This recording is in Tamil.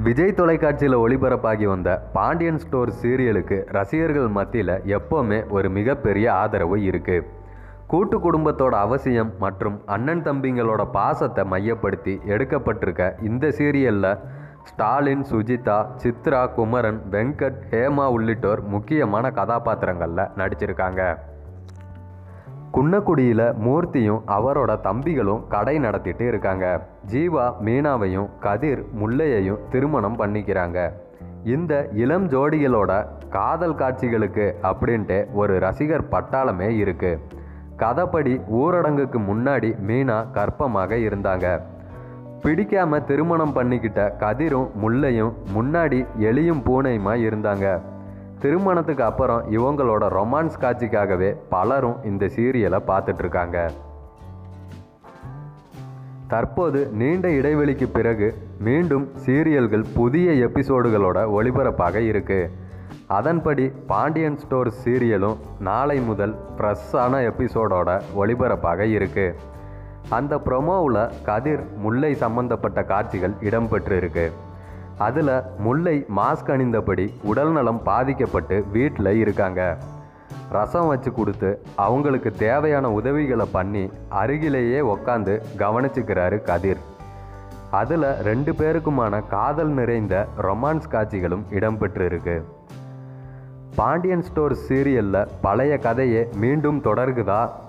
விஜய் தொலைக்காட்சியில் ஒளிபரப்பாகி வந்த பாண்டியன் ஸ்டோர் சீரியலுக்கு ரசிகர்கள் மத்தியில் எப்போவுமே ஒரு மிகப்பெரிய ஆதரவு இருக்குது கூட்டு குடும்பத்தோட அவசியம் மற்றும் அண்ணன் தம்பிங்களோட பாசத்தை மையப்படுத்தி எடுக்கப்பட்டிருக்க இந்த சீரியலில் ஸ்டாலின் சுஜிதா சித்ரா குமரன் வெங்கட் ஹேமா உள்ளிட்டோர் முக்கியமான கதாபாத்திரங்களில் நடிச்சிருக்காங்க குன்னக்குடியில் மூர்த்தியும் அவரோட தம்பிகளும் கடை நடத்திட்டு இருக்காங்க ஜீவா மீனாவையும் கதிர் முல்லையையும் திருமணம் பண்ணிக்கிறாங்க இந்த இளம் ஜோடிகளோட காதல் காட்சிகளுக்கு அப்படின்ட்டு ஒரு ரசிகர் பட்டாளமே இருக்கு கதைப்படி ஊரடங்குக்கு முன்னாடி மீனா கர்ப்பமாக இருந்தாங்க பிடிக்காம திருமணம் பண்ணிக்கிட்ட கதிரும் முல்லையும் முன்னாடி எலியும் பூனையுமா இருந்தாங்க திருமணத்துக்கு அப்புறம் இவங்களோட ரொமான்ஸ் காட்சிக்காகவே பலரும் இந்த சீரியலை பார்த்துட்டு இருக்காங்க தற்போது நீண்ட இடைவெளிக்கு பிறகு மீண்டும் சீரியல்கள் புதிய எபிசோடுகளோட ஒளிபரப்பாக இருக்கு அதன்படி பாண்டியன் ஸ்டோர் சீரியலும் நாளை முதல் ஃப்ரெஷ்ஷான எபிசோடோட ஒளிபரப்பாக இருக்கு அந்த ப்ரொமோவில் கதிர் முல்லை சம்பந்தப்பட்ட காட்சிகள் இடம்பெற்றிருக்கு அதில் முல்லை மாஸ்க் அணிந்தபடி உடல்நலம் பாதிக்கப்பட்டு வீட்டில் இருக்காங்க ரசம் வச்சு கொடுத்து அவங்களுக்கு தேவையான உதவிகளை பண்ணி அருகிலேயே உக்காந்து கவனிச்சுக்கிறாரு கதிர் அதில் ரெண்டு பேருக்குமான காதல் நிறைந்த ரொமான்ஸ் காட்சிகளும் இடம்பெற்றிருக்கு பாண்டியன் ஸ்டோர் சீரியலில் பழைய கதையே மீண்டும் தொடர்குதா